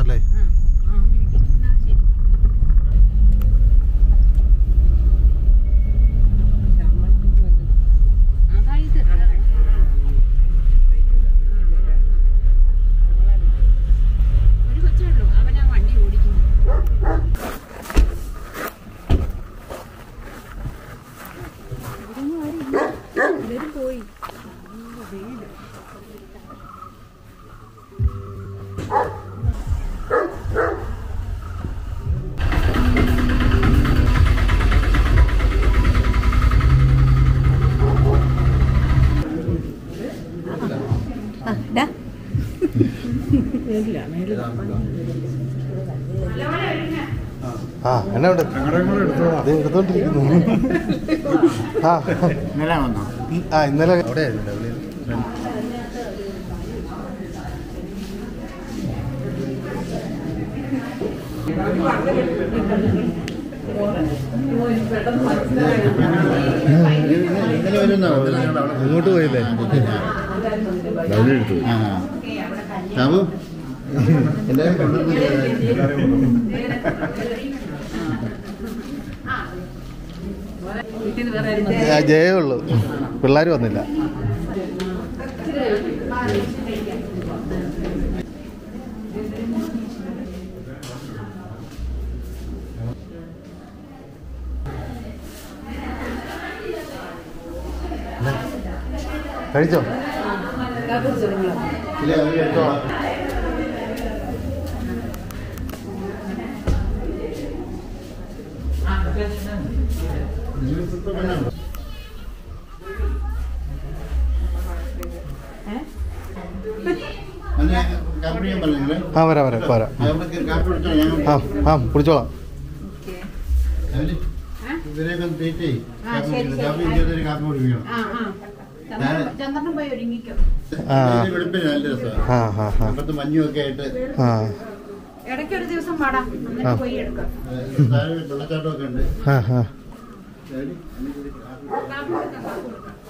അല്ലേ അതായത് ഒരു കൊച്ചേ ഉള്ളൂ അവനാ വണ്ടി ഓടിക്കുന്നു പോയി ആ എന്നാ ഉണ്ട് ദേ എടുത്തോണ്ടിരിക്കുന്നു ആ ഇന്നലെ വന്നോ ആ ഇന്നലെ അവിടെ ആയിരുന്നു ഇന്നലെ വരുന്നോ അങ്ങോട്ട് പോയില്ലേ അവനെടുത്തു ആ സാബു എല്ലാവരും കൊണ്ടുവന്നില്ല ആ, ജയേ ഉള്ളൂ പിള്ളേർ വന്നില്ല കഴിച്ചോ ഇല്ല അവർ എടുത്തോളാം അന്നെ കാപ്പി ഞാൻ പറഞ്ഞില്ലേ ആ വരാം വരാം വരാം അവിടെ കാപ്പി കുടിച്ചോ ഞാൻ ആ ആ കുടിച്ചോളാം അവര് ഇവരെയൊക്കെ ഒന്ന് ട്രീറ്റ് ചെയ്യ്. കാപ്പി കുടിക്കണം. കാപ്പി കുടിക്കാത്തൊരു കാപ്പി കുടിക്കണം ആ ആ ചന്ദ്രൻ- ചന്ദ്രൻ പോയി ഒരുങ്ങിക്കോ ആ. ഇതിന് വെളുപ്പിന് നല്ല രസമാണ് ആ ആ ആ അപ്പുറത്ത് മഞ്ഞും ഒക്കെ ആയിട്ട് ആ ഇടയ്ക്ക് ഒരു ദിവസം പാടാം ആ. എന്നിട്ട് പോയി എടുക്കാം ഏഹ്, താഴെ വെള്ളച്ചാട്ടമൊക്കെ ഉണ്ട് ആ ആ അവര് അതിനൊരു കാപ്പി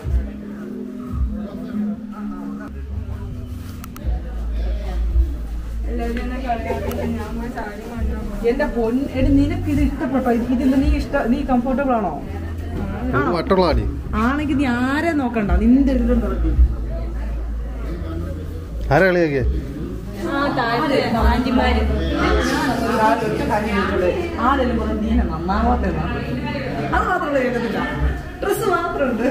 എന്റെ പൊൻ എടി നിനക്ക് ഇത് ഇഷ്ടപ്പെട്ടോ ഇതിൽ നീ ഇഷ്ട നീ കംഫർട്ടബിൾ ആണോ ഇത് വട്ടുള്ള അടി ആണെങ്കിൽ നീ ആരെ നോക്കണ്ട നിന്റെ ഇതിലും തുറക്കി ആരാ കളിയാക്കിയേ ആരെങ്കിലും പറഞ്ഞു നീന നന്നാവാത്ത അത് മാത്രമല്ല കേൾക്കത്തില്ല ഡ്രസ് മാത്രമുണ്ട്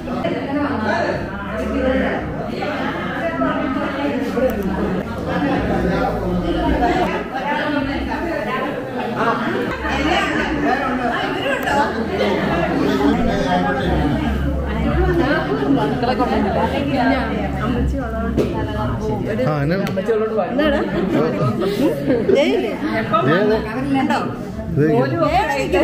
ആ എന്നാ ജയ, ദേ. ദേ.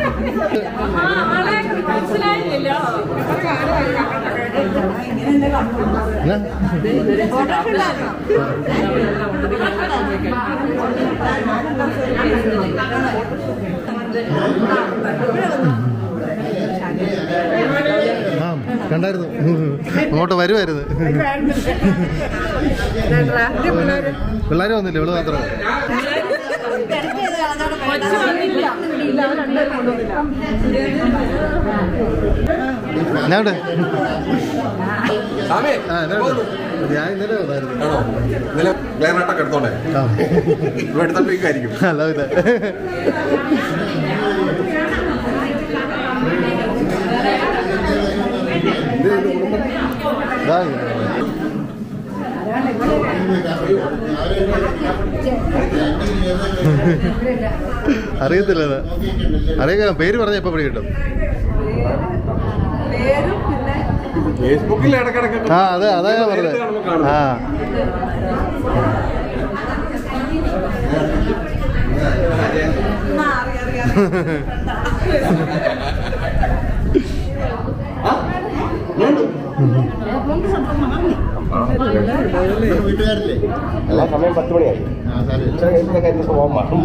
എന്നാ? ആ കണ്ടായിരുന്നു അങ്ങോട്ട് വരുമായിരുന്നു പിള്ളേർ വന്നില്ല ഇവള് മാത്രം എന്നാണ്ട് സാമേ ആ എന്നാണ്ട് ഞാൻ ഇന്നലെ വന്നായിരുന്നു ആണോ ഇന്നലെ ക്ലിയറായിട്ടൊക്കെ എടുത്തോണ്ടേ ആ ഇവിടെ എടുത്തോണ്ടിരിക്കുമായിരിക്കും അല്ല പിന്നെ ഇതാ അറിയത്തില്ല അത്. അറിയാം പേര് പറഞ്ഞ എപ്പോ പിടി കിട്ടും ഫേസ്ബുക്കിൽ ഇടക്കിടക്കൊക്കെ ആ അതെ അതാ ഞാൻ പറഞ്ഞത് നേരിട്ട് കാണുമ്പോൾ കാണും. ആ വീട്ടുകാരില്ലേ എല്ലാ സമയം പത്ത് മണിയായി ആ സാറേ ഉച്ച കഴിഞ്ഞിട്ടൊക്കെ എന്റെ സ്വഭാവം മാറും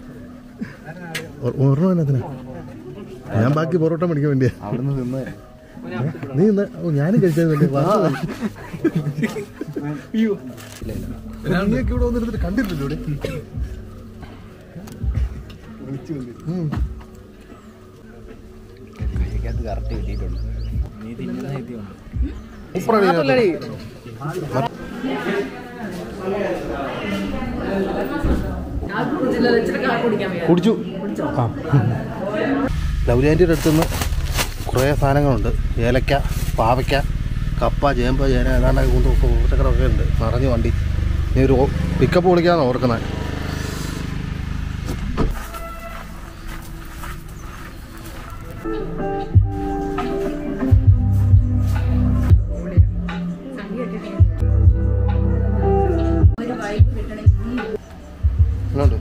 ഒരെണ്ണം എന്നതിനാ ഞാൻ ബാക്കി പൊറോട്ട മേടിക്കാൻ വേണ്ടിയാ അവിടുന്ന് നിന്ന് നീ ഇന്ന് ഓ ഞാനും കഴിച്ചതല്ലേ നീയൊക്കെ ഇവിടെ വന്നിരുന്നിട്ട് കണ്ടില്ലല്ലോ ഇവിടെ ഉം. സൂപ്പറാണ് ഇതിനകത്ത്. കുടിച്ചു ആ ലൗലാൻറ്റിയുടെ അടുത്തുനിന്ന് കുറേ സാധനങ്ങളുണ്ട് ഏലക്ക പാവയ്ക്ക കപ്പ ചേമ്പ് ചേന ഏതാണ്ട് കൊണ്ട് കൂട്ടക്കടമൊക്കെ ഉണ്ട് നിറഞ്ഞു വണ്ടി നീ ഒരു പിക്കപ്പ് വിളിക്കാന്ന് ഓർക്കുന്നത് എന്നുണ്ട്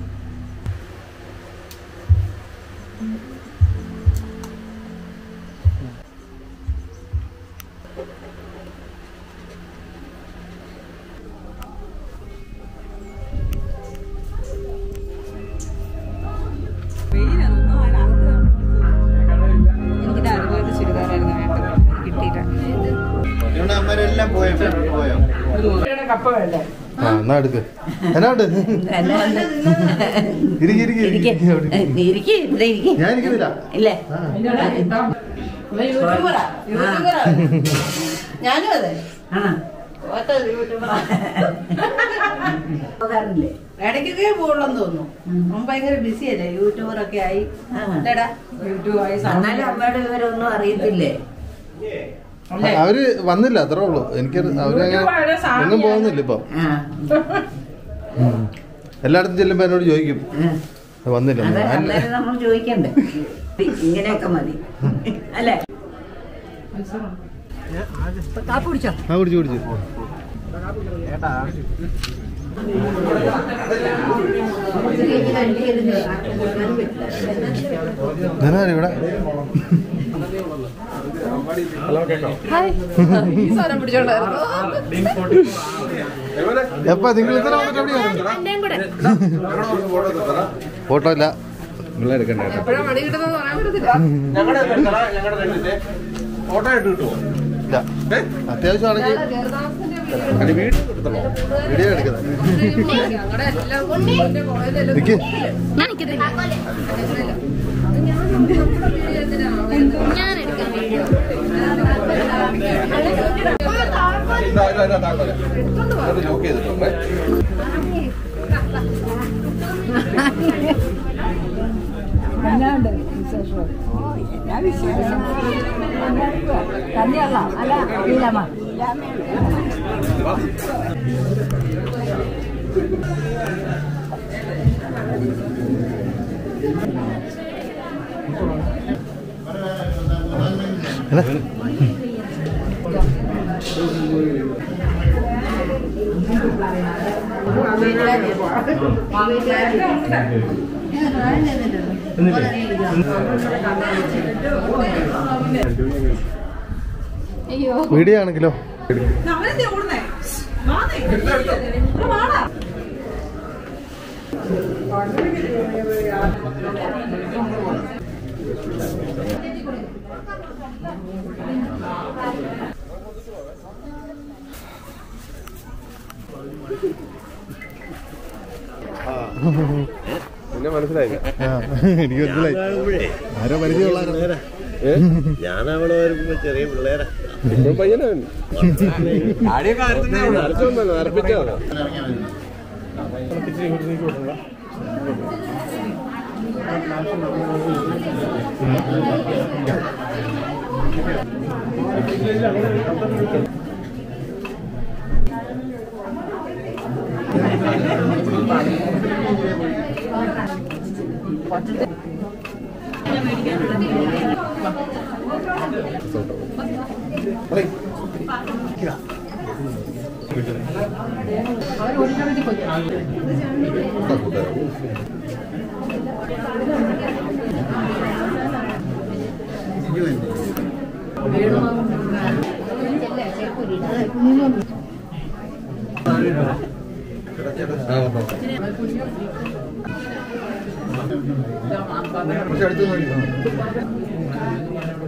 എനിക്കിത് അറുപത് ചുരിദാറായിരുന്നു വേണ്ടത് കിട്ടിയില്ല അതുകൊണ്ട് അമ്മരെല്ലാം പോയോ പോയോ കപ്പ വേണ്ടേ ആ എന്നാ എടുക്ക് എന്നാ ഉണ്ട് ഇരിക്ക്, ഇരിക്ക്, ഇരിക്ക്, ഇരിക്ക്. ഞാൻ ഇരിക്കുന്നില്ല ഇല്ലേ ആ. യൂട്യൂബറാ യൂട്യൂബറാ ഞാനും അതെ ആണോ ഒറ്റ യൂട്യൂബറാ പോകാറില്ലേ ഇടയ്ക്കൊക്കെ പോകുള്ളെന്ന് തോന്നുന്നു അവൻ ഭയങ്കര ബിസി അല്ലേ യൂട്യൂബറൊക്കെ ആയി ആ. അല്ലേടാ യൂട്യൂബ് ആയി എന്നാലും അമ്മയുടെ വിവരമൊന്നും അറിയത്തില്ലേ അല്ലേ? അവര് വന്നില്ല അത്രേ ഉള്ളൂ എനിക്ക് അവര് യൂട്യൂബ് അവിടെ സാമിയാണ്. എങ്ങും പോകുന്നില്ല ഇപ്പം ആ ഉം. എല്ലായിടത്തും ചെല്ലുമ്പോ എന്നോട് ചോദിക്കും ആ. വന്നില്ല അത് ഞാൻ അന്നേരം നമ്മൾ ചോദിക്കണ്ടേ ഇങ്ങനെയൊക്കെ മതി അല്ലേ കാപ്പ് കുടിച്ചോ ആ കുടിച്ചു കുടിച്ചു ധനാരി ഇവിടെ ഈ സാധനം പിടിച്ചോണ്ടായിരുന്നു എപ്പാ നിങ്ങൾ ഇത്ര വന്നിട്ട് എവിടെയാ ഫോട്ടോ ഇല്ല എപ്പോഴാ മണി കിട്ടുന്നത് പറയാൻ പറ്റത്തില്ല ഞങ്ങളുടെ ഫോട്ടോ ആയിട്ട് കിട്ടുമോ ഇല്ല അത്യാവശ്യമാണെങ്കിൽ വീഡിയോ എടുക്കുന്നത് ഞങ്ങളുടെ എല്ലാം കോളേജിലെല്ലാം നിക്ക് ഇതാ ഇതാ ഇതാ താക്കോല് അത് ലോക്ക് ചെയ്തിട്ടുണ്ടേ അല്ല വീഡിയോ ആണെങ്കിലോ അവനെന്താ ഓടുന്നേ വാന്നേ. ഇവിടെ വാടാ. പിന്നെ മനസ്സിലായില്ല ആ, എനിക്ക് മനസ്സിലായി ആരോ പരിചയമുള്ള ഞാൻ അവിടെ വരുമ്പോ ചെറിയ പിള്ളേരാ ഇപ്പൊ പയ്യനാണ് അരച്ചൊന്നല്ല അരപ്പിച്ചാണ്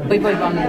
പോയി പോയി പോയി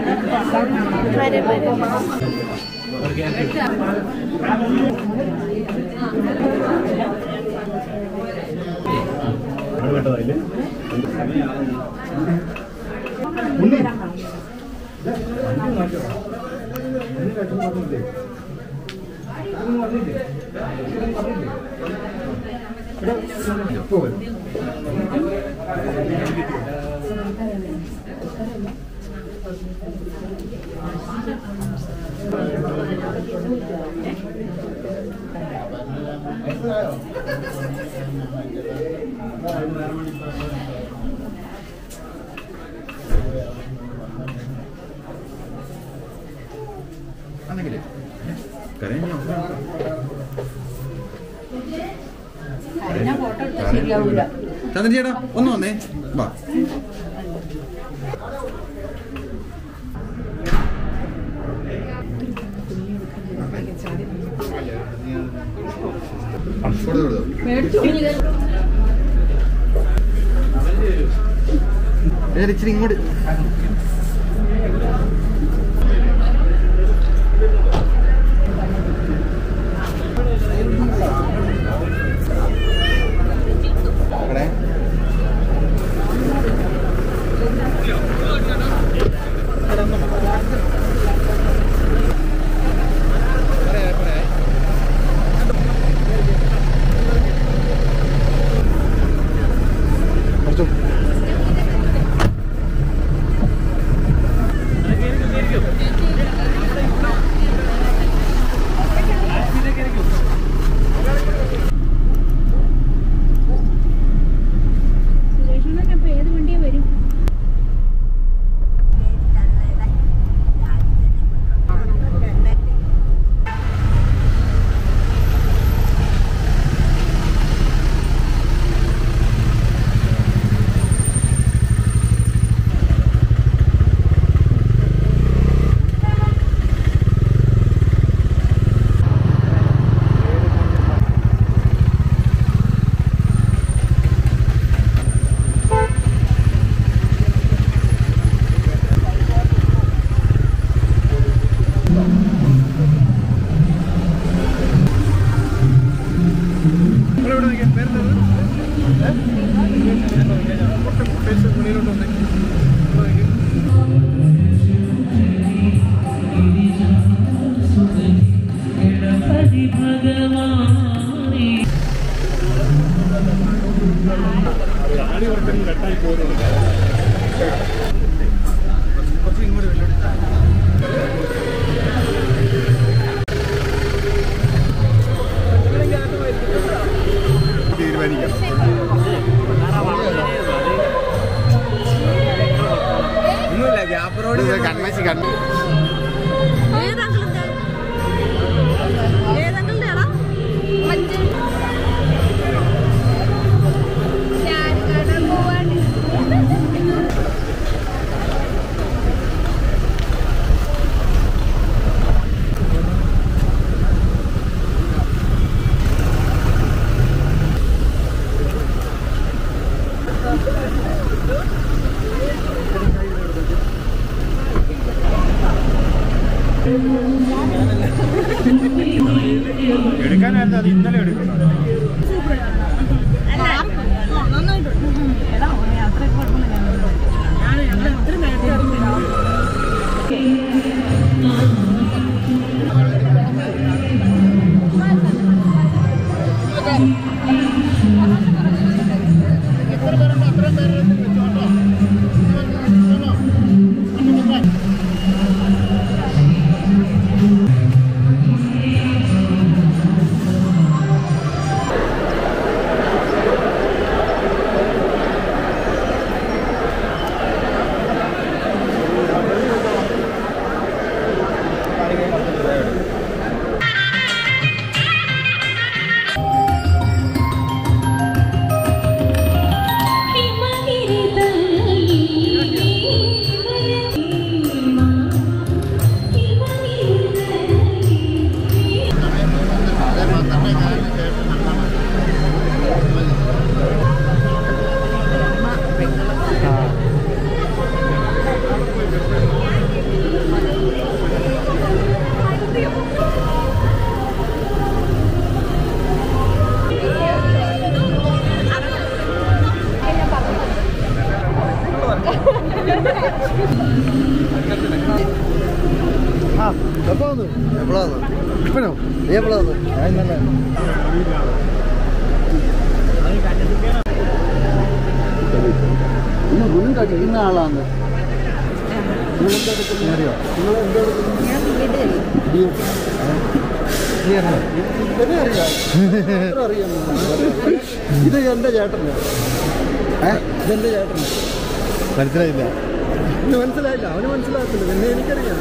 ചന്ദ്രൻ ചേട്ടാ ഒന്ന് വന്നേ വാ ഇച്ചിരി ഇങ്ങോട്ട് ഇവിടെ കുറച്ചും സുരേഷണ്ണൻ അപ്പൊ ഏത് വണ്ടിയാ വരും ഒന്നുമില്ല ഗ്യാപ്പ് റോഡ് കൺമശി കണ്ണു ആ ആ എപ്പോ വന്നു എപ്പോഴാ വന്നു ഇപ്പനോ നീ എപ്പോഴാ വന്നു ഞാൻ ഇന്നലെ ഇന്ന് ഗുണം കഴിക്കുന്ന ആളാണ് അറിയോ നിങ്ങൾ എന്താ ഇവനെ അറിയാം മാത്രം അറിയാം ഇത് എന്റെ ചേട്ടന് ഇതെന്റെ ചേട്ടന് മനസ്സിലായില്ല അവന് മനസ്സിലായില്ല അവന് മനസ്സിലാകത്തില്ല പിന്നെ എനിക്കറിയാം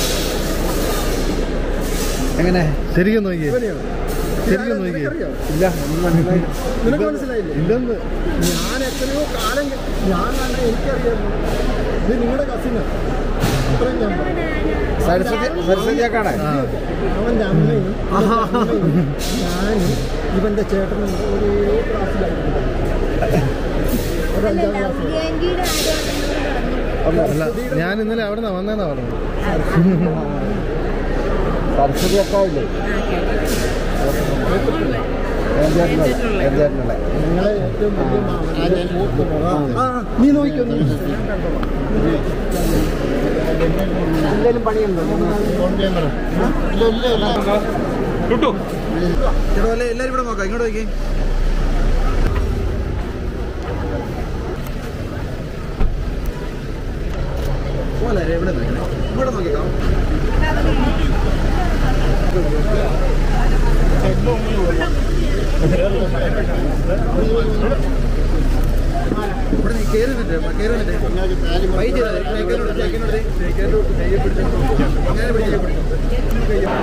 എങ്ങനെ ശരിക്കും നോക്കി ഇവനെയോ? ശരിക്കും നോക്കി നിനക്കറിയോ? ഇല്ല ഒന്നും മനസ്സിലായില്ല നിനക്ക് മനസ്സിലായില്ലേ ഇല്ലെന്ന് ഞാൻ എത്രയോ കാലം ക- ഞാൻ കണ്ട എനിക്കറിയാമോ ഇത് നിങ്ങളുടെ കസിന് അത്രയും ഞാൻ പറഞ്ഞു. സരസ്വതി സരസ്വതിയാക്കാണേ ആ അവന്റെ അമ്മയും ഇവന്റെ അമ്മയും ഞാനും ഇവന്റെ ചേട്ടനും ഒരേ ക്ലാസ്സിലായിരുന്നു ഒരു അഞ്ചാം ക്ലാസ്സിൽ അല്ല ഞാൻ ഇന്നലെ അവിടെ നിന്നാ വന്നേന്നാ പറഞ്ഞു സരസ്വതിയാക്കാവില്ലേ എന്തേറ്റല്ലേ നിങ്ങളെ ഏറ്റവും വലിയ മാമൻ മൂത്ത മോൻ. ആ, നീ നോക്കിക്കോ നീ. എന്തെങ്കിലും പണിയുണ്ടോ ഫോൺ ചെയ്യാൻ പറ ഇല്ല ഇല്ല ഇല്ല ചേട്ടോ അല്ലേ എല്ലാരും ഇവിടെ നോക്കാം ഇങ്ങോട്ട് നോക്കി പോലെ ഇവിടെ നോക്കണേ ഇവിടെ നോക്കിക്കാം ഇവിടെ നീ കയറി നിന്നിട്ട് കയറി നിന്നിട്ട് ഫൈറ്റ് ചെയ്താൽ ചേക്കനോട് ചേക്കനോട് ചേക്കനോട് കയ്യെ പിടിച്ചു അങ്ങനെ പിടിച്ചു പിടിച്ചു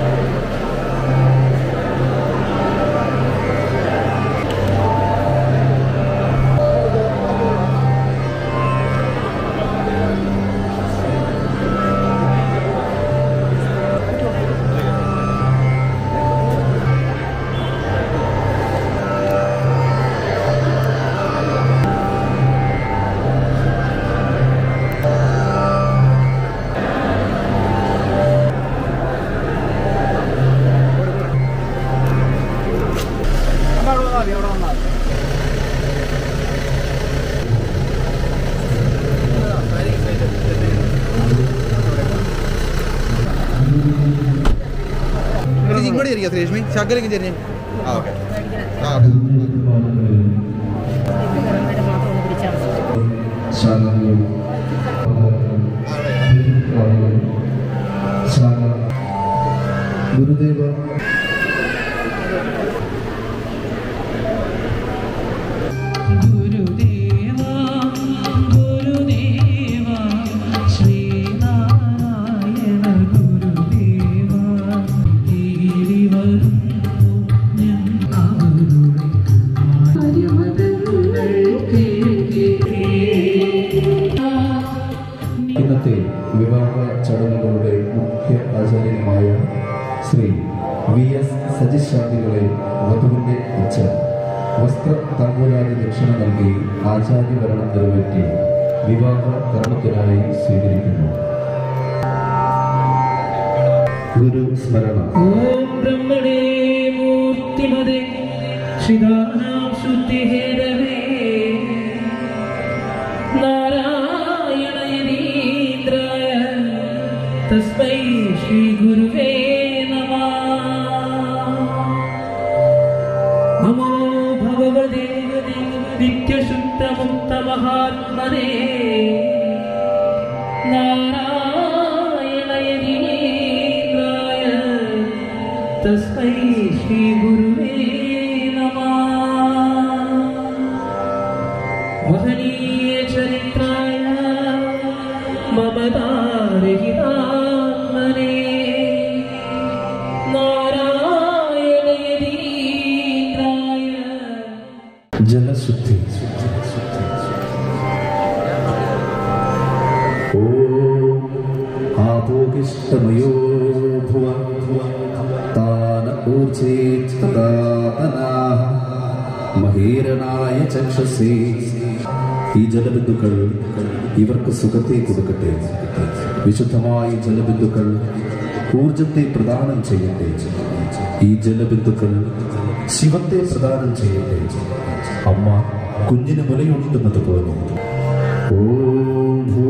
ഇത് ഇങ്ങോട്ട് ഇരിക്കാം ശ്രീലക്ഷ്മി ശകലേക്ക് ചെരിഞ്ഞ് ആ ഓക്കെ ആ ഓക്കെ ഗുരുദേവ ഗുരുദേവാ ഗുരുദേവാ ശ്രീനാരായണ ഗുരുദേവാ തേടി വരുന്നു ഞാൻ അവരുടെ ആര്യമതങ്ങൾ കേൾക്കേ ഇന്നത്തെ വിവാഹ ചടങ്ങുകളുടെ മുഖ്യ ആചാര്യനുമായ ശ്രീ വി എസ് സജിശാന്തികളെ വധുവിന്റെ അച്ഛൻ വസ്ത്ര താമ്പൂലാതി ദക്ഷിണ നൽകി ആചാര്യഭരണം നിറവേറ്റി വിവാഹ കർമ്മത്തിനായി സ്വീകരിക്കുന്നു ഗുരു സ്മരണ ഓം ബ്രഹ്മണേ മൂർത്തിമതേ ശ്രീധാനാം ശുദ്ധിഹേതവേ നാരായണ യതീന്ദ്രായ തസ്മൈ ശ്രീ ഗുരുവേ നമഃ നമോ ഭഗവതേ നിത്യശുദ്ധമുക്തമഹാത്മനേ നാരായണ യതീന്ദ്രായ തസ്മൈ ശ്രീ ഗുരുവേ നമഃ महनीय चरित्राय ममतारहितात्मने नारायणयदीन्द्राय ജലശുദ്ധി ഓം ആപോകിഷ്ടമയോ ഭുവ താന ഊർജേത്തദാതനാഹ മഹീരണായ ചക്ഷസേ ഈ ജലബിന്ദുക്കൾ ഇവർക്ക് സുഖത്തെ കൊടുക്കട്ടെ വിശുദ്ധമായ ജലബിന്ദുക്കൾ ഊർജത്തെ പ്രദാനം ചെയ്യട്ടെ ഈ ജലബിന്ദുക്കൾ ശിവത്തെ പ്രദാനം ചെയ്യട്ടെ അമ്മ കുഞ്ഞിന് മുലയൂട്ടുന്നത് പോലെ ഓം ഭൂ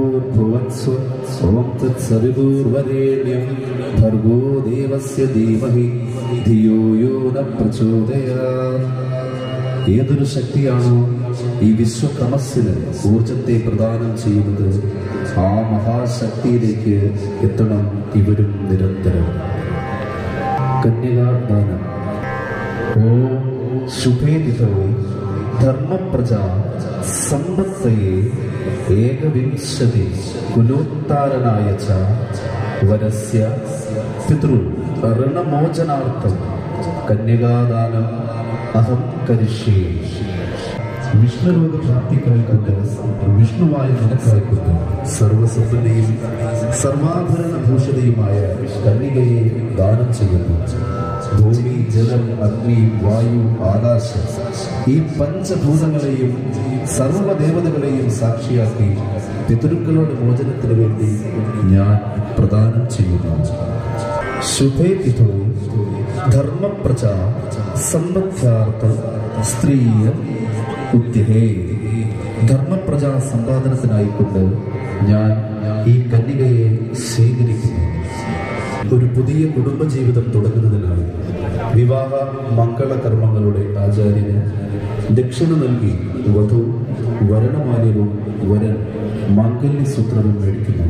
ഓം തത്സവിദൂർവരേണ്യം ഭർഗോ ദേവസ്യ ധീമഹി ധിയോ യോ ന പ്രചോദയാത് ഏതൊരു ശക്തിയാണോ ഈ വിശ്വതമസ്സിന് ഊർജത്തെ പ്രദാനം ചെയ്യുന്നത് ആ മഹാശക്തിയിലേക്ക് എത്തണം ഇവരും നിരന്തരം കന്യകാദാനം ഓം ശുഭേദിതോ ധർമ്മപ്രജ സമ്പത്തയെ ഏകവിംശതി കുലോത്താരനായ ച വരസ്യ പിതൃ ഋണമോചനാർത്ഥം കന്യകാദാനം അഹം കരിഷ്യേ വിഷ്ണുരോഗ പ്രാപ്തിക്കായിക്കൊണ്ട് വിഷ്ണുവായ നിനക്കായിക്കൊണ്ട് സർവസമ്പന്നയും സർവാഭരണ ഭൂഷിതയുമായ കന്യകയെ ദാനം ചെയ്യുന്നു ഭൂമി ജലം അഗ്നി വായു ആകാശം ഈ പഞ്ചഭൂതങ്ങളെയും സർവദേവതകളെയും സാക്ഷിയാക്കി പിതൃക്കളുടെ മോചനത്തിന് വേണ്ടി ഞാൻ പ്രദാനം ചെയ്യുന്നു ശുഭേ പിതോ ധർമ്മപ്രജ സമ്പദ്ധ്യാർത്ഥ സ്ത്രീയ ഉദ്യഹേ ധർമ്മപ്രജ സമ്പാദനത്തിനായിക്കൊണ്ട് ഞാൻ ഈ കന്യകയെ സ്വീകരിക്കുന്നു ഒരു പുതിയ കുടുംബജീവിതം തുടങ്ങുന്നതിനായി വിവാഹ മംഗളകർമ്മങ്ങളുടെ ആചാര്യന് ദക്ഷിണ നൽകി വധു വരണമാല്യവും വരൻ മാംഗല്യസൂത്രവും മേടിക്കുന്നു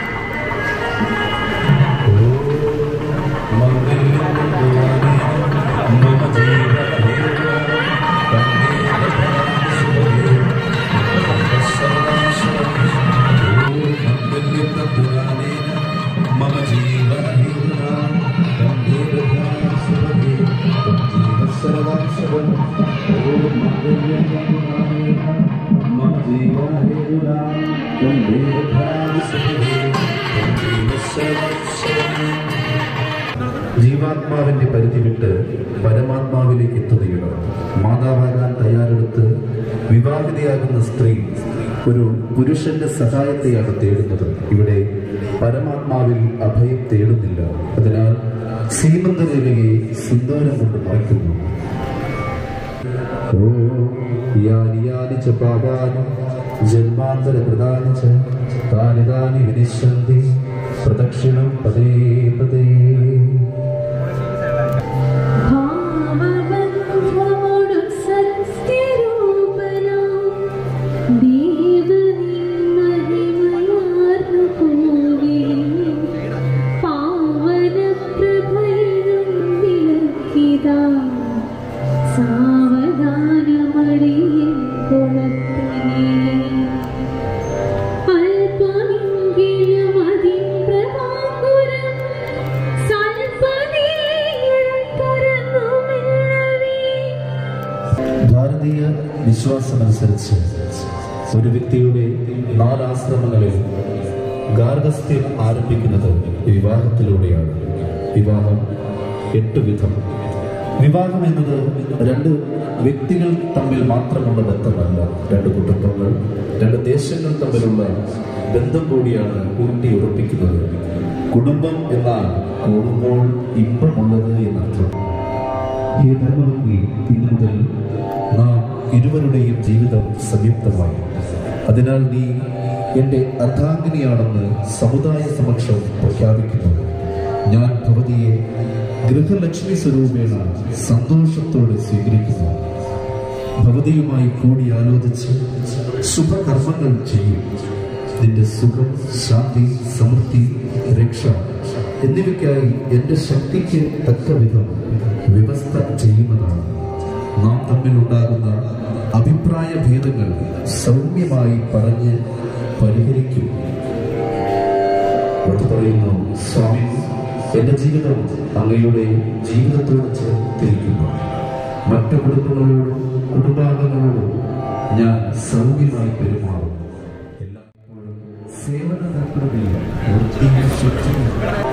മമ ജീവാത്മാവിന്റെ പരിധി വിട്ട് പരമാത്മാവിലേക്ക് എത്തുകയാണ് മാതാവാകാൻ തയ്യാറെടുത്ത് വിവാഹിതയാകുന്ന സ്ത്രീ ഒരു പുരുഷന്റെ സഹായത്തെയാണ് തേടുന്നത് ഇവിടെ പരമാത്മാവിൽ അഭയം തേടുന്നില്ല അതിനാൽ സീമന്തരേഖയെ സിന്ദൂരം കൊണ്ട് മറയ്ക്കുന്നു ഓ യാനി യാനി ച പാപാനി ജന്മാന്തര കൃതാനി ച താനി താനി വിനിശ്യന്തി പ്രദക്ഷിണം പദേ പദേ ഭാവബന്ധമൊടു സത്യരൂപനാം ദേവനീ മഹിമയാർന്നു പോകേൻ പാവനപ്രഭൈനം വിലക്കിതാ സാവധാനമടിയൻ കുളത്തിനേ അല്പമെങ്കിലും അതിൻ പ്രഭാകുരം സൽപ്പനീയം തുറന്നുമില്ലവേ ഭാരതീയ വിശ്വാസമനുസരിച്ച് ഒരു വ്യക്തിയുടെ നാലാശ്രമങ്ങളിൽ ഗാർഹസ്ഥ്യം ആരംഭിക്കുന്നത് വിവാഹത്തിലൂടെയാണ് വിവാഹം എട്ട് വിധം വിവാഹം എന്നത് രണ്ട് വ്യക്തികൾ തമ്മിൽ മാത്രമുള്ള ബന്ധമല്ല രണ്ട് കുടുംബങ്ങൾ രണ്ട് ദേശങ്ങൾ തമ്മിലുള്ള ബന്ധം കൂടിയാണ് ഊട്ടി ഉറപ്പിക്കുന്നത് കുടുംബം എന്നാൽ കൂടുമ്പോൾ ഇമ്പമുള്ളത് എന്നർത്ഥം ഈ ധർമ്മഭംഗി ഇന്നു മുതൽ നാം ഇരുവരുടെയും ജീവിതം സംയുക്തമായി അതിനാൽ നീ എന്റെ അർദ്ധാംഗിനിയാണെന്ന് സമുദായ സമക്ഷം പ്രഖ്യാപിക്കുന്നു ഞാൻ ഭവതിയെ ഗൃഹലക്ഷ്മി സ്വരൂപേണ സന്തോഷത്തോടെ സ്വീകരിക്കുന്നു ഭവതിയുമായി കൂടിയാലോചിച്ച് ശുഭകർമ്മങ്ങൾ ചെയ്യും നിന്റെ സുഖം ശാന്തി സമൃദ്ധി രക്ഷ എന്നിവയ്ക്കായി എന്റെ ശക്തിക്ക് തക്ക വിധം വ്യവസ്ഥ ചെയ്യുന്നതാണ് നാം തമ്മിലുണ്ടാകുന്ന അഭിപ്രായ ഭേദങ്ങൾ സൗമ്യമായി പറഞ്ഞ് പരിഹരിക്കും അത് പറയുന്നു സ്വാമി എന്റെ ജീവിതം അങ്ങയുടെ ജീവിതത്തോട് ചേർത്തിരിക്കുന്നു മറ്റു കുടുംബങ്ങളോടും കുടുംബാംഗങ്ങളോടും ഞാൻ സൗമ്യമായി പെരുമാറും എല്ലായ്പ്പോഴും സേവന താല്പര്യമില്ല വൃത്തിയും ശുചിയും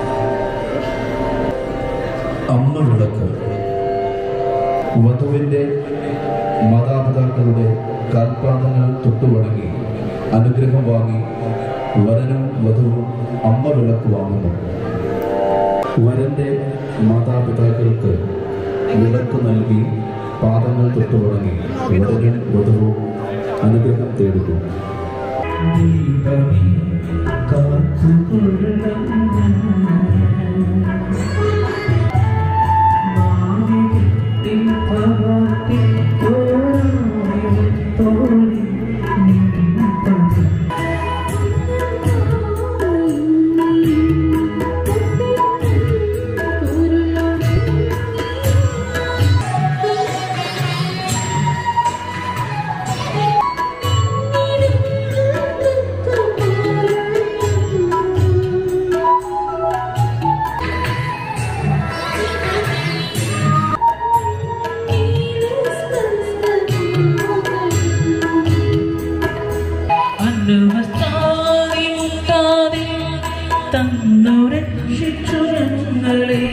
അമ്മ വിളക്ക് വധുവിന്റെ മാതാപിതാക്കളുടെ കാൽപാദങ്ങൾ തൊട്ടുവണങ്ങി അനുഗ്രഹം വാങ്ങി വരനും വധുവും അമ്മ വിളക്ക് വാങ്ങുന്നു വരന്റെ മാതാപിതാക്കൾക്ക് വിളക്ക് നൽകി പാദങ്ങൾ തൊട്ടുവണങ്ങി വരനും വധുവും അനുഗ്രഹം തേടുന്നു ദീപമേ കാത്തുകൊള്ളൂ അനുവസ്ഥാനി മുട്ടാതെ തന്നു രക്ഷിച്ചു ഞങ്ങളെ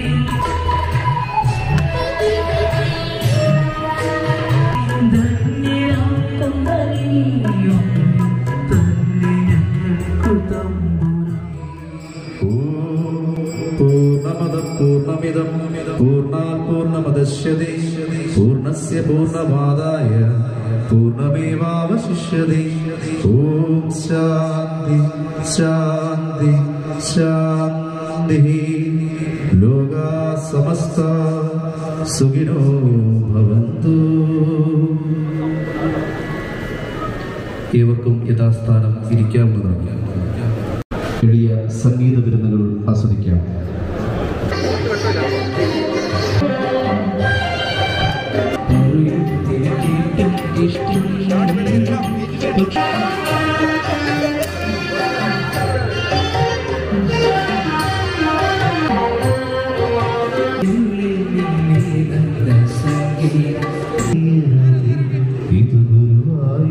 ധന്യരാക്കുന്ന നീയും തന്നെ ഞങ്ങൾക്കു തമ്പുരാൻ പൂർണ്ണമദ പൂർണ്ണമിദം പൂർണ്ണാൽ പൂർണ്ണമദശ്യതേ പൂർണ്ണസ്യ പൂർണ്ണമാദായ പൂർണ്ണമേവാവശിഷ്യതേ ഓം ശാന്തി ശാന്തി ശാന്തി ലോകാ സമസ്ത സുഖിനോ ഭവന്തു ഏവർക്കും യഥാസ്ഥാനം ഇരിക്കാവുന്നതാണ് എളിയ സംഗീത വിരുന്നുകൾ ആസ്വദിക്കാം ഇത് ഗുരുവായി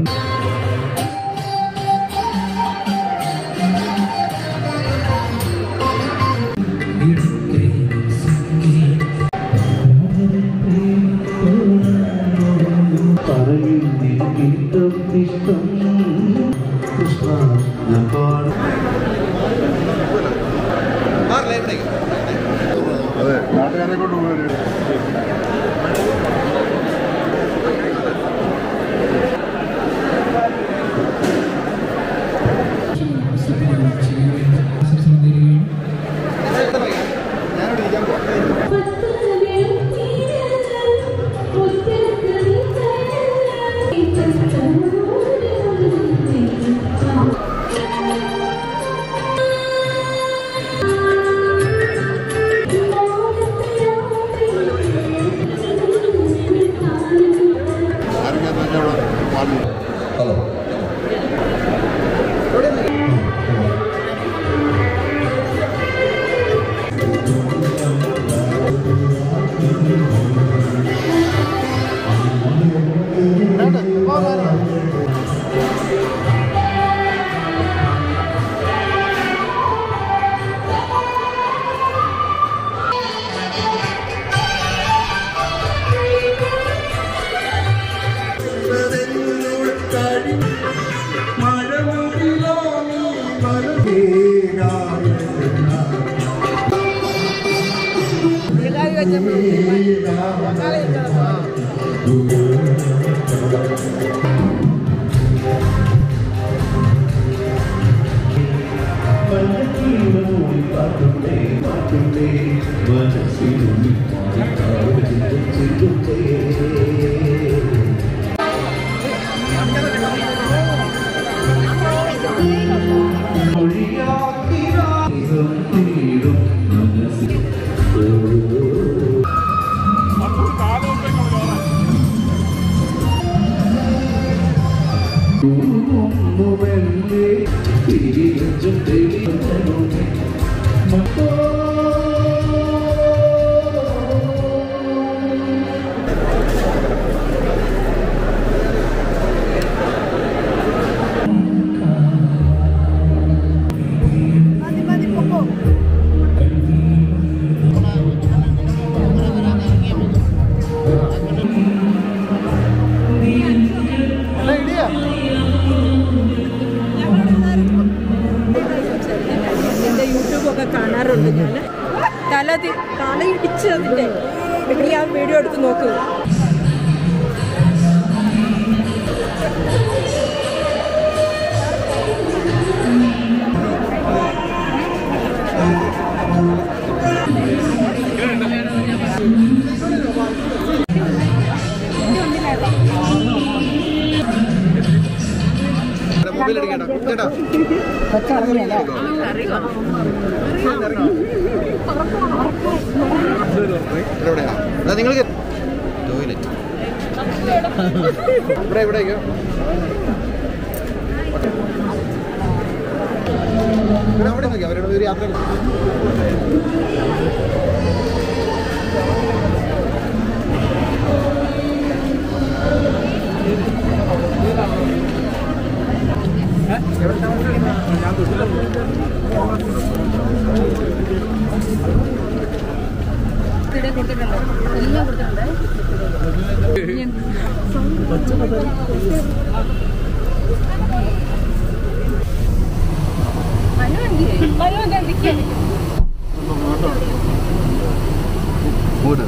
പറയിൽ നീട്ടം ഇഷ്ടം കൃഷ്ണ ഞാൻ പാടും അതെ നാട്ടുകാരെ കൊണ്ട് പോയി ഹലോ നിന്റെ യൂട്യൂബൊക്കെ കാണാറുണ്ട് ഞാൻ തല തി- തല ഇടിച്ച് അതിന്റെ നീ ആ വീഡിയോ എടുത്ത് നോക്കൂ ചേട്ടാ എവിടെയാ അതാ നിങ്ങൾക്ക് ടോയ്ലറ്റ് ഇവിടെ എവിടേക്കോ ഇവിടെ അവിടെ നോക്കി അവരുടെ ഒരു യാത്ര ഇവിടെ കൊടുത്തിട്ടുണ്ടോ എല്ലാം കൊടുത്തിട്ടുണ്ട് മൂട്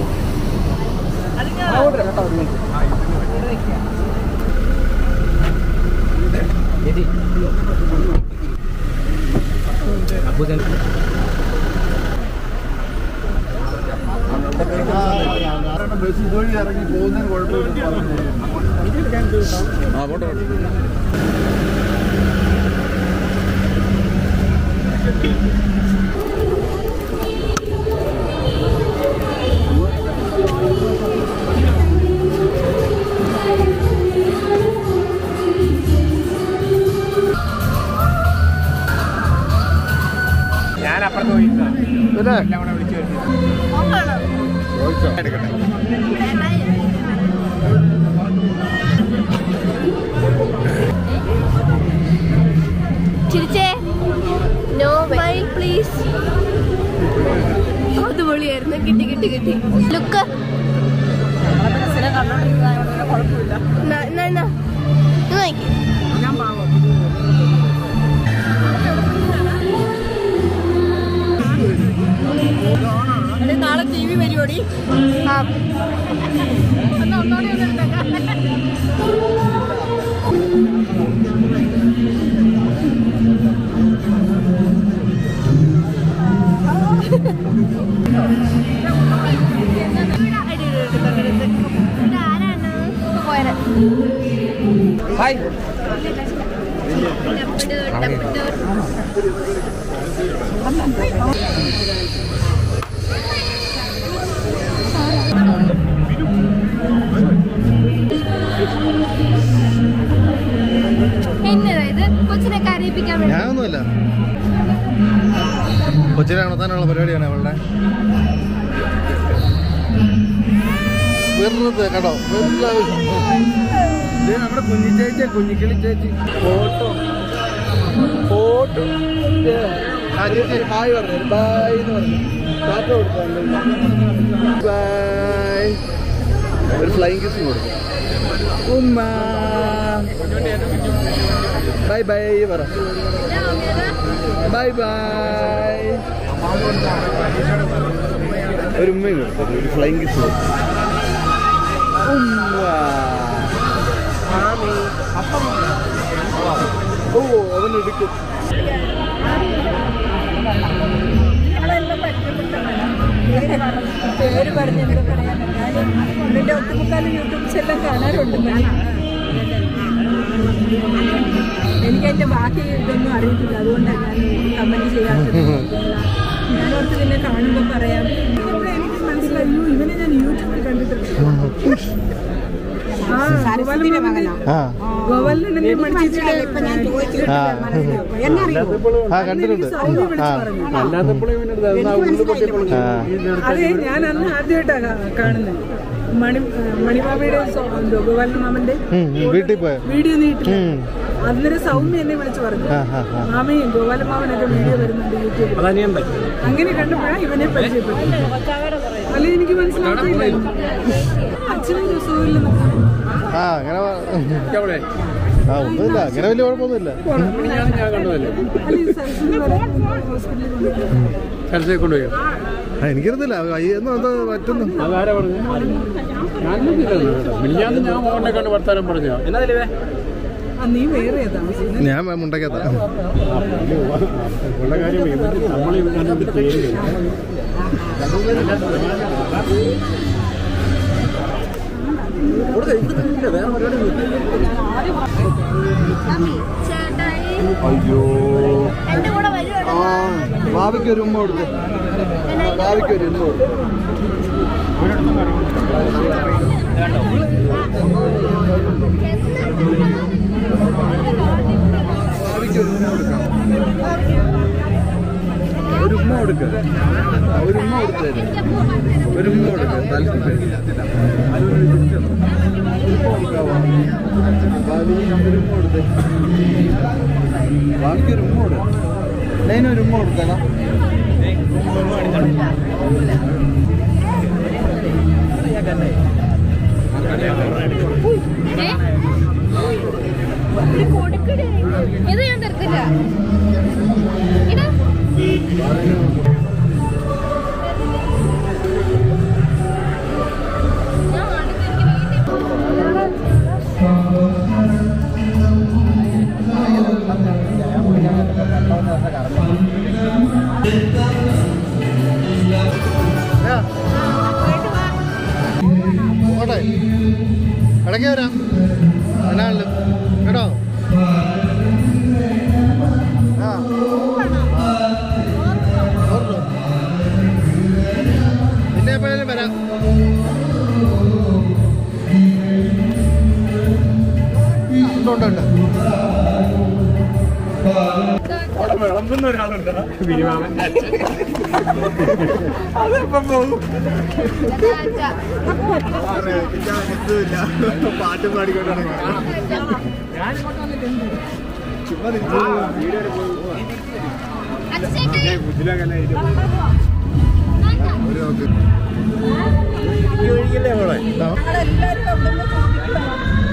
ബസ് ഇതുവഴി ഇറങ്ങി പോകുന്നതിന് കുഴപ്പമില്ല ആ പോട്ടെ ഞാൻ അപ്പുറത്ത് പോയിരുന്ന പിന്നെ എല്ലാം കൂടെ വിളിച്ചു വരുന്നത് ചോദിച്ചോ എടുക്കട്ടെ ചിരിച്ചേ നോ മൈൽ പ്ലീസ് അതുപൊളിയായിരുന്നു കിട്ടി കിട്ടി കിട്ടി ലുക്ക് നോക്കി നാളെ ടി വി പരിപാടി ആ ഒന്നോടെ ഒന്ന് എടുത്തേക്കാം പോയത് ഹായ് എന്നതാ ഇത് കൊച്ചിനെ കരയിപ്പിക്കാൻ വേണ്ടി ഞാനൊന്നുമല്ല കൊച്ചിനെ ഉണർത്താനുള്ള പരിപാടിയാണ് അവളുടെ വെറുതെ കേട്ടോ വെറുതെ ഇത് നമ്മുടെ കുഞ്ഞി ചേച്ചി കുഞ്ഞിക്കിളി ചേച്ചി ഫോട്ടോ ഫോട്ടോ ആ ചേച്ചി ഹായ് പറഞ്ഞു ബൈ എന്ന് പറഞ്ഞു ടാറ്റ കൊടുത്തു ബൈ ഒരു ഫ്ലൈങ് കിസ് കൊടുക്കും ഉമ്മ ബൈ ബൈ പറ ബൈ ബൈ ഒരു ഉമ്മയും കൊടുക്കും ഒരു ഫ്ലൈങ് കിസ് കൊടുക്കും ഉമ്മ ഓ അവൻ എടുക്കും പേര് പറഞ്ഞ് എന്താ പറയാ ഞാൻ ഇതിന്റെ ഒട്ടുമുക്കാലും യൂട്യൂബ്സ് എല്ലാം കാണാറുണ്ട് ഞാൻ എനിക്കതിന്റെ ബാക്കി ഇതൊന്നും അറിയത്തില്ല അതുകൊണ്ടാണ് ഞാൻ കമന്റ് ചെയ്യാത്തത് ഞാനോർത്ത് പിന്നെ കാണുമ്പോൾ പറയാം ഇവിടെ എനിക്ക് മനസ്സിലായി "അയ്യോ, ഇവനെ ഞാൻ യൂട്യൂബിൽ കണ്ടിട്ടുണ്ട് ആ ഗോപാലന്റെ മകനാ ആ ഗോപാലനെ മണിച്ചിട്ട് ഇപ്പൊ ഞാൻ ആ ആ കണ്ടിട്ടുണ്ട് ആ അല്ലാത്തപ്പോഴും ഇവനെടുത്ത് അതൊന്ന് ആ ഉള്ളു പൊട്ടിയപ്പോൾ ആ. അതെ ഞാൻ അന്ന് ആദ്യമായിട്ടാണ് കാണുന്നത് മണി മണിമാമയുടെ സോ- എന്തോ ഗോപാലൻ മാമന്റെ ഉം, ഉം, വീട്ടിൽ പോയ വീഡിയോ നീട്ടില്ല ഉം. അന്നേരം സൗമ്യ എന്നെ വിളിച്ച് പറഞ്ഞു ആ ആ ആ മാമയും ഗോപാലൻ മാമനൊക്കെ വീഡിയോ വരുന്നുണ്ട് യൂട്യൂബിൽ അതനിയൻ പറ്റും അങ്ങനെ കണ്ടപ്പോഴാണ് ഇവനെ പരിചയപ്പെട്ടത് അല്ല എനിക്ക് മനസ്സിലാക്കില്ല അച്ഛനും സുഖമില്ലെന്ന് ആ അങ്ങനെ വ- അവിടെ ആ ഒന്നുമില്ല അങ്ങനെ വലിയ കുഴപ്പമൊന്നുമില്ല ഞാൻ ഞാൻ കണ്ടതല്ലേ അല്ല ഈ സരസ്വതി ഹോസ്പിറ്റലിൽ കൊണ്ടുപോയി സ്ഥലത്തേക്ക് കൊണ്ടുപോയി ആ എനിക്കറിയത്തില്ല അയ്യൊന്നും എന്താ പറ്റുന്നു അതാരാ പറഞ്ഞു ഞാൻ മില്ലാന്ന് ഞാൻ മോഹനെ കണ്ട് വർത്താനം പറഞ്ഞു എന്നാ ആ നീ വേറെയാ താമസിക്കുന്നത് ഞാൻ മുണ്ടക്കത്താ ഉള്ള കാര്യം ഇവര് നമ്മൾ ഇവരുടെ പേര് കൊടുക്ക ഇവിടെ ഇല്ല വേറെ പരിപാടി മമ്മി ചേട്ടായി അയ്യോ എന്റെ കൂടെ വരുവാണ് ആ ഭാവിക്ക് ഒരു ഉമ്മ കൊടുത്ത് ഭാവിക്ക് ഒരു ഉമ്മ കൊടുത്ത് ഭാവിക്ക് ഒരു ഉമ്മ കൊടുക്കാം ഒരു ഉമ്മ കൊടുക്ക ഒരു ഉമ്മ കൊടുത്തേ ഒരു ഉമ്മ കൊടുക്ക താല്പര്യം ബാക്കി ഒരു ഉമ്മ കൊടുക്ക ലൈനൊരു ഉമ്മ കൊടുക്കണം കൊടുക്കടേ ഇത് ഞാൻ തരത്തില്ല ഇടാ ഞാൻ അടുത്ത് എനിക്ക് വീട്ടിൽ പോട്ടെ ഇടയ്ക്ക് വരാം അതിനാണല്ലോ കേട്ടോ ആ ഓർമ്മ. പിന്നെ എപ്പോഴേലും വരാം ഉണ്ട് ഉണ്ട് ഉണ്ട് വിളമ്പുന്ന ഒരാളുണ്ട് മിനിമാമന്റെ അച്ഛൻ അതെപ്പം പോകും പാട്ടും പാടിക്കൊണ്ടാണ് ഈ വഴിക്കല്ലേ പോളെ ഞങ്ങളെല്ലാവരും അവിടെ നിന്ന് ചോദിക്കണം